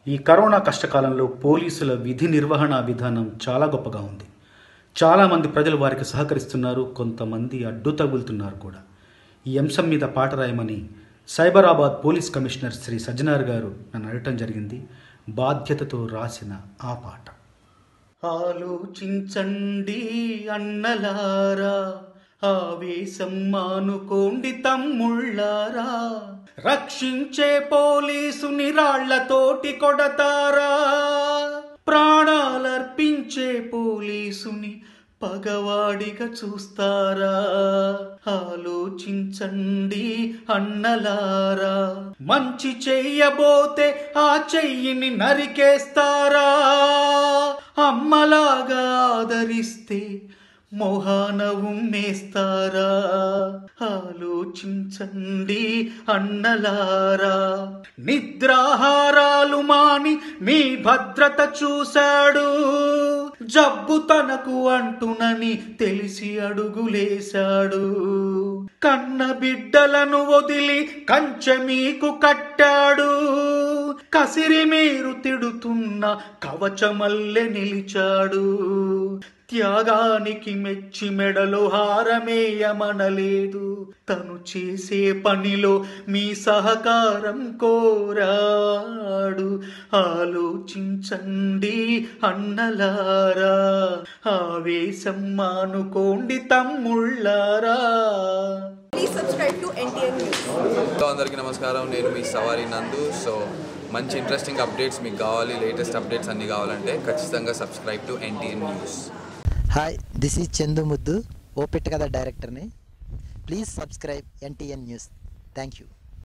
ఈ కరోనా కష్టకాలంలో పోలీసుల విధి నిర్వహణ విధానం చాలా గొప్పగా ఉంది చాలామంది ప్రజలు వారికి సహకరిస్తున్నారు కొంతమంది అడ్డు తగులుతున్నారు కూడా ఈ అంశం మీద పాట రాయమని సైబరాబాద్ పోలీస్ కమిషనర్ శ్రీ సజ్జనార్ గారు నన్ను అడగటం జరిగింది బాధ్యతతో రాసిన ఆ పాట ఆలోచించండి అన్నలారా ఆవేశం మానుకోండి తమ్ముళ్ళారా రక్షించే పోలీసుని రాళ్లతోటి కొడతారా ప్రాణాలర్పించే పోలీసుని పగవాడిగా చూస్తారా ఆలోచించండి అన్నలారా మంచి చెయ్యబోతే ఆ చెయ్యిని నరికేస్తారా అమ్మలాగా ఆదరిస్తే మొహాన ఉమ్మేస్తారా ఆలోచించండి అన్నలారా నిద్రాహారాలు మాని మీ భద్రత చూశాడు జబ్బు తనకు అంటునని తెలిసి అడుగులేశాడు కన్న బిడ్డలను వదిలి కంచె మీకు కట్టాడు కసిరి మీరు తిడుతున్న కవచమల్లె నిలిచాడు త్యాగానికి మెచ్చి మెడలో హారమేయమనలేదు తను చేసే పనిలో మీ సహకారం కోరాడు ఆలోచించండి అన్నలారా ఆవేశం మానుకోండి తమ్ముళ్ళారా Please subscribe to NTN News. Hello అందరికీ నమస్కారం నేను మీ సవారి నందు సో మంచి ఇంట్రెస్టింగ్ అప్డేట్స్ మీకు కావాలి లేటెస్ట్ అప్డేట్స్ అన్నీ కావాలంటే ఖచ్చితంగా subscribe to NTN news hi this is Chandu ముద్దు ఓపెట్ కథ డైరెక్టర్ని please subscribe NTN news thank you